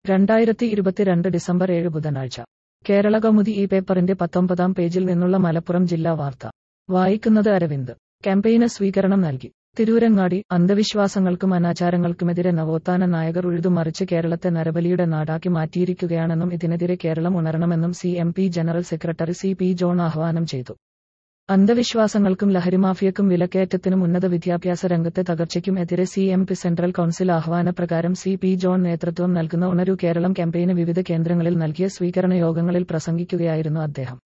രണ്ടായിരത്തി ഇരുപത്തിരണ്ട് ഡിസംബർ ഏഴ് ബുധനാഴ്ച കേരള കൗമുദി ഈ പേപ്പറിന്റെ പത്തൊമ്പതാം പേജിൽ നിന്നുള്ള മലപ്പുറം ജില്ലാ വാർത്ത വായിക്കുന്നത് അരവിന്ദ് ക്യാമ്പയിന് സ്വീകരണം നൽകി തിരൂരങ്ങാടി അന്ധവിശ്വാസങ്ങൾക്കും അനാചാരങ്ങൾക്കുമെതിരെ നവോത്ഥാന നായകർ ഉഴുതുമറിച്ച് കേരളത്തെ നരബലിയുടെ നാടാക്കി മാറ്റിയിരിക്കുകയാണെന്നും ഇതിനെതിരെ കേരളം ഉണരണമെന്നും C M P general secretary C P John ആഹ്വാനം ചെയ്തു അന്ധവിശ്വാസങ്ങൾക്കും ലഹരിമാഫിയക്കും വിലക്കയറ്റത്തിനും ഉന്നത വിദ്യാഭ്യാസ രംഗത്തെ തകർച്ചയ്ക്കും എതിരെ C M P central council ആഹ്വാനപ്രകാരം സി പി ജോൺ നേതൃത്വം നൽകുന്ന ഉണരൂ കേരളം ക്യാമ്പയിന് വിവിധ കേന്ദ്രങ്ങളിൽ നൽകിയ സ്വീകരണ യോഗങ്ങളിൽ പ്രസംഗിക്കുകയായിരുന്നു അദ്ദേഹം